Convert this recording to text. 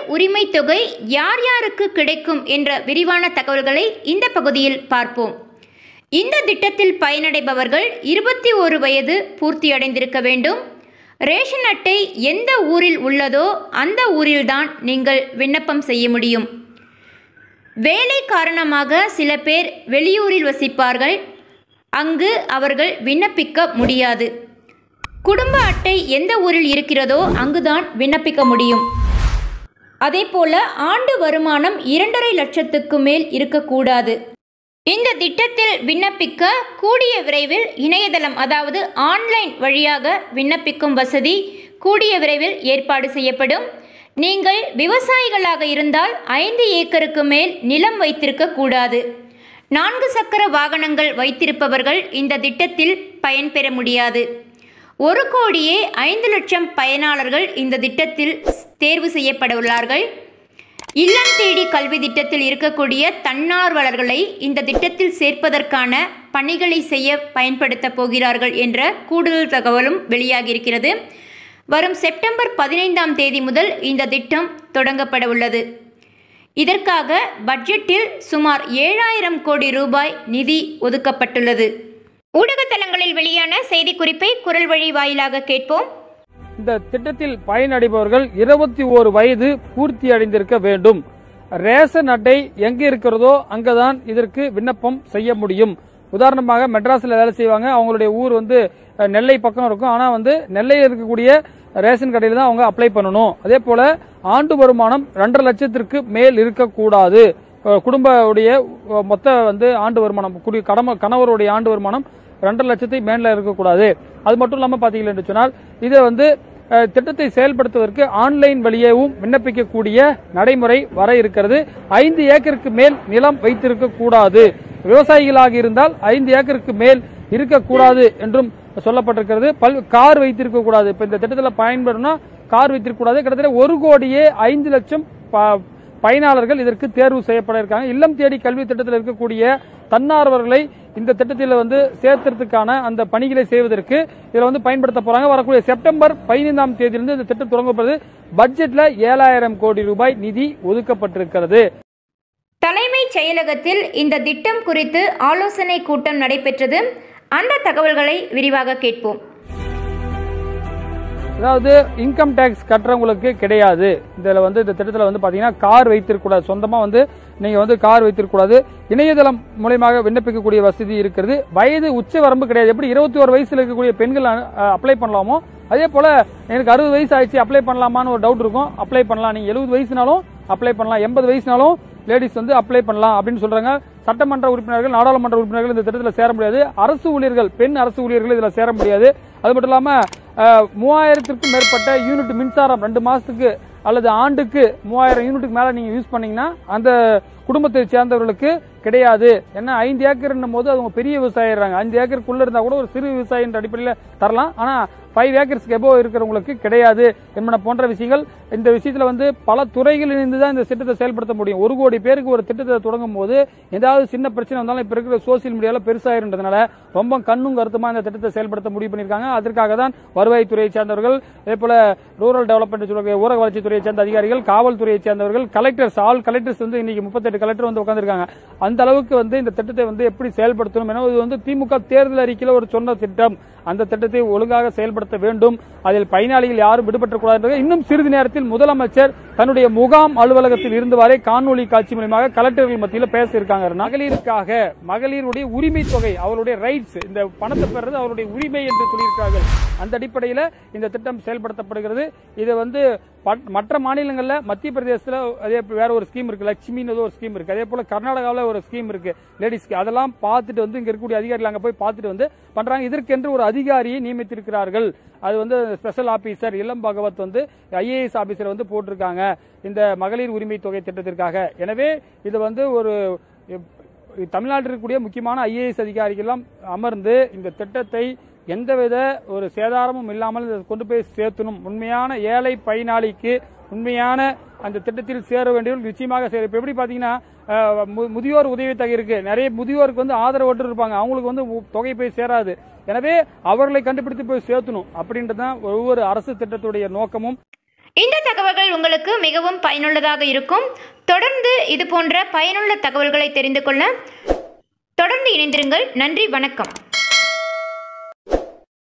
உரிமை தொகை யார் யாருக்கு கிடைக்கும் என்ற விரிவான தகவல்களை இந்த பகுதியில் பார்ப்போம் இந்த திட்டத்தில் பயனடைபவர்கள் இருபத்தி ஒரு வயது பூர்த்தியடைந்திருக்க வேண்டும் ரேஷன் அட்டை எந்த ஊரில் உள்ளதோ அந்த ஊரில்தான் நீங்கள் விண்ணப்பம் செய்ய முடியும் வேலை காரணமாக சில பேர் வெளியூரில் வசிப்பார்கள் அங்கு அவர்கள் விண்ணப்பிக்க முடியாது குடும்ப அட்டை எந்த ஊரில் இருக்கிறதோ அங்குதான் விண்ணப்பிக்க முடியும் அதேபோல ஆண்டு வருமானம் இரண்டரை லட்சத்துக்கு மேல் இருக்கக்கூடாது இந்த திட்டத்தில் விண்ணப்பிக்க கூடிய விரைவில் இணையதளம் அதாவது ஆன்லைன் வழியாக விண்ணப்பிக்கும் வசதி கூடிய விரைவில் ஏற்பாடு செய்யப்படும் நீங்கள் விவசாயிகளாக இருந்தால் ஐந்து ஏக்கருக்கு மேல் நிலம் வைத்திருக்க கூடாது நான்கு சக்கர வாகனங்கள் வைத்திருப்பவர்கள் இந்த திட்டத்தில் பயன்பெற முடியாது ஒரு கோடியே ஐந்து லட்சம் பயனாளர்கள் இந்த திட்டத்தில் தேர்வு செய்யப்பட உள்ளார்கள் இல்லம் தேடி கல்வி திட்டத்தில் இருக்கக்கூடிய தன்னார்வலர்களை இந்த திட்டத்தில் சேர்ப்பதற்கான பணிகளை செய்ய பயன்படுத்த போகிறார்கள் என்ற கூடுதல் தகவலும் வெளியாகியிருக்கிறது வரும் செப்டம்பர் பதினைந்தாம் தேதி முதல் இந்த திட்டம் தொடங்கப்பட உள்ளது இதற்காக பட்ஜெட்டில் சுமார் ஏழாயிரம் கோடி ரூபாய் நிதி ஒதுக்கப்பட்டுள்ளது ஊடகத்தலங்களில் வெளியான செய்திக்குறிப்பை குரல் வழி வாயிலாக கேட்போம் இந்த திட்டத்தில் பயனடைபவர்கள் இருபத்தி ஓரு வயது பூர்த்தி அடைந்திருக்க வேண்டும் ரேஷன் அட்டை எங்க இருக்கிறதோ அங்கதான் இதற்கு விண்ணப்பம் செய்ய முடியும் உதாரணமாக மெட்ராஸ்ல வேலை செய்வாங்க அவங்களுடைய ஊர் வந்து அஹ், நெல்லை பக்கம் இருக்கும் ஆனா வந்து நெல்லையில் இருக்கக்கூடிய ரேஷன் கடையில் தான் அவங்க அப்ளை பண்ணணும் அதே போல ஆண்டு வருமானம் ரெண்டரை லட்சத்திற்கு மேல் இருக்கக்கூடாது அஹ், குடும்பவுடைய அஹ், மொத்த வந்து ஆண்டு வருமானம் குடி- கடம கணவருடைய ஆண்டு வருமானம் ரெண்டரை லட்சத்தை மேல இருக்கக்கூடாது அது மட்டும் இல்லாம பாத்தீங்கன்னா என்று சொன்னால் இதை வந்து அஹ், திட்டத்தை செயல்படுத்துவதற்கு ஆன்லைன் வழியேவும் விண்ணப்பிக்கக்கூடிய நடைமுறை வர இருக்கிறது ஐந்து ஏக்கருக்கு மேல் நிலம் வைத்திருக்க கூடாது விவசாயிகளாக இருந்தால் ஐந்து ஏக்கருக்கு மேல் இருக்கக்கூடாது என்றும் சொல்லப்பட்டிருக்கிறது பல் கார் வைத்திருக்க கூடாது இப்ப இந்த திட்டத்தில் பயன்படும்னா கார் வைத்திருக்க கூடாது கிட்டத்தட்ட ஒரு கோடியே ஐந்து லட்சம் ப- பயனாளர்கள் இதற்கு தேர்வு செய்யப்பட இருக்காங்க இல்லம் தேடி கல்வி திட்டத்தில் இருக்கக்கூடிய தன்னார்வர்களை இந்த திட்டத்தில் வந்து சேர்த்துறதுக்கான அந்த பணிகளை செய்வதற்கு இதுல வந்து பயன்படுத்த போறாங்க வரக்கூடிய செப்டம்பர் பதினைந்தாம் தேதியிலிருந்து இந்த திட்டம் தொடங்கப்படுது பட்ஜெட்ல ஏழாயிரம் கோடி ரூபாய் நிதி ஒதுக்கப்பட்டிருக்கிறது தலைமைச் செயலகத்தில் இந்த திட்டம் குறித்து ஆலோசனை கூட்டம் நடைபெற்றது அந்த தகவல்களை விரிவாக கேட்போம் அதாவது இன்கம் டேக்ஸ் கட்டுறவங்களுக்கு கிடையாது இதுல வந்து இந்த திட்டத்தில் வந்து பாத்தீங்கன்னா கார் வைத்திருக்கக்கூடாது சொந்தமா வந்து நீங்க வந்து கார் வைத்திருக்கக்கூடாது இணையதளம் மூலயமாக விண்ணப்பிக்கக்கூடிய வசதி இருக்கிறது வயது உச்ச வரம்பு கிடையாது எப்படி இருபத்தி ஒரு வயசுல இருக்கக்கூடிய பெண்கள் அப்ளை பண்ணலாமோ அதே போல எனக்கு அறுபது வயசு ஆயிடுச்சு அப்ளை பண்ணலாமான்னு ஒரு டவுட் இருக்கும் அப்ளை பண்ணலாம் நீங்க எழுபது வயசுனாலும் அப்ளை பண்ணலாம் எண்பது வயசுனாலும் லேடிஸ் வந்து அப்ளை பண்ணலாம் அப்படின்னு சொல்றாங்க சட்டமன்ற உறுப்பினர்கள் நாடாளுமன்ற உறுப்பினர்கள் இந்த திட்டத்தில் சேர முடியாது அரசு ஊழியர்கள் பெண் அரசு ஊழியர்கள் இதுல சேர முடியாது அது மட்டும் இல்லாம அஹ், மூவாயிரத்திற்கும் மேற்பட்ட யூனிட் மின்சாரம் ரெண்டு மாசத்துக்கு அல்லது ஆண்டுக்கு மூவாயிரம் யூனிட்டுக்கு மேல நீங்க யூஸ் பண்ணீங்கன்னா அந்த குடும்பத்தை சேர்ந்தவர்களுக்கு கிடையாது ஏன்னா ஐந்து ஏக்கர்னும் போது அவங்க பெரிய விவசாயிடுறாங்க ஐந்து ஏக்கருக்குள்ள இருந்தா கூட ஒரு சிறு விவசாயின்ற அடிப்படையில் தரலாம் ஆனா ஃபைவ் ஏக்கர்ஸ்க்கு எபோ இருக்கிறவங்களுக்கு கிடையாது என்பன போன்ற விஷயங்கள் இந்த விஷயத்துல வந்து பல துறைகளில் இருந்து தான் இந்த திட்டத்தை செயல்படுத்த முடியும் ஒரு கோடி பேருக்கு ஒரு திட்டத்தை தொடங்கும் போது ஏதாவது சின்ன பிரச்சனை வந்தாலும் இப்ப இருக்கிற சோசியல் மீடியால பெருசாயிருன்றதுனால ரொம்ப கண்ணும் கருத்துமா இந்த திட்டத்தை செயல்படுத்த முடிவு பண்ணியிருக்காங்க அதற்காக தான் வருவாய்த்துறையை சேர்ந்தவர்கள் அதே போல ரூரல் டெவலப்மெண்ட் சொல்லக்கூடிய ஊரக வளர்ச்சித்துறையை சேர்ந்த அதிகாரிகள் காவல்துறையை சேர்ந்தவர்கள் கலெக்டர்ஸ் ஆல் கலெக்டர்ஸ் வந்து இன்னைக்கு முப்பத்தெட்டு கலெக்டர் வந்து உட்கார்ந்திருக்காங்க அந்த அளவுக்கு வந்து இந்த திட்டத்தை வந்து எப்படி செயல்படுத்தணும் என இது வந்து திமுக தேர்தல் அறிக்கையில ஒரு சொன்ன திட்டம் அந்த திட்டத்தை ஒழுங்காக செயல்படுத்த வேண்டும் அதில் பயனாளிகள் யாரும் விடுபட்டக்கூடாது இன்னும் சிறிது நேரத்தில் முதலமைச்சர் தன்னுடைய முகாம் அலுவலகத்தில் இருந்தவாறே காணொலி காட்சி மூலமாக கலெக்டர்கள் மத்தியில் பேச இருக்காங்க மகளிருக்காக மகளிருடைய உரிமை தொகை அவருடைய ரைட்ஸ் இந்த பணத்தை பெறுறது அவருடைய உரிமை என்று சொல்லியிருக்கார்கள் அந்த அடிப்படையில் இந்த திட்டம் செயல்படுத்தப்படுகிறது இது வந்து பட்- மற்ற மாநிலங்கள்ல மத்திய பிரதேசத்துல அதே போல வேற ஒரு ஸ்கீம் இருக்கு லட்சுமின்னு ஏதோ ஒரு ஸ்கீம் இருக்கு அதே போல கர்நாடகாவில் ஒரு ஸ்கீம் இருக்கு லேடிஸ்க்கு அதெல்லாம் பார்த்துட்டு வந்து இங்க இருக்கக்கூடிய அதிகாரிகள் அங்க போய் பார்த்துட்டு வந்து பண்றாங்க இதற்கென்று ஒரு அதிகாரியை நியமித்திருக்கிறார்கள் அது வந்து ஸ்பெஷல் ஆபீசர் இளம் பகவத் வந்து ஐஏஎஸ் ஆபீசர் வந்து போட்டிருக்காங்க இந்த மகளிர் உரிமை தொகை திட்டத்திற்காக எனவே இது வந்து ஒரு தமிழ்நாட்டில் இருக்கக்கூடிய முக்கியமான ஐஏஎஸ் அதிகாரிகள் எல்லாம் அமர்ந்து இந்த திட்டத்தை எந்தவித ஒரு சேதாரமும் இல்லாமல் இதை கொண்டு போய் சேர்த்தணும் உண்மையான ஏழை பயனாளிக்கு உண்மையான அந்த திட்டத்தில் சேர வேண்டியவர்கள் நிச்சயமாக சேரும் இப்ப எப்படி பாத்தீங்கன்னா அஹ், மு- முதியோர் உதவித்தொகை இருக்கு நிறைய முதியோருக்கு வந்து ஆதரவற்று இருப்பாங்க அவங்களுக்கு வந்து உ- தொகை போய் சேராது எனவே அவர்களை கண்டுபிடித்து போய் சேர்த்தணும் அப்படின்றது தான் ஒவ்வொரு அரசு திட்டத்துடைய நோக்கமும் இந்த தகவல்கள் உங்களுக்கு மிகவும் பயனுள்ளதாக இருக்கும் தொடர்ந்து இது போன்ற பயனுள்ள தகவல்களை தெரிந்து கொள்ள தொடர்ந்து இணைந்திருங்கள் நன்றி வணக்கம்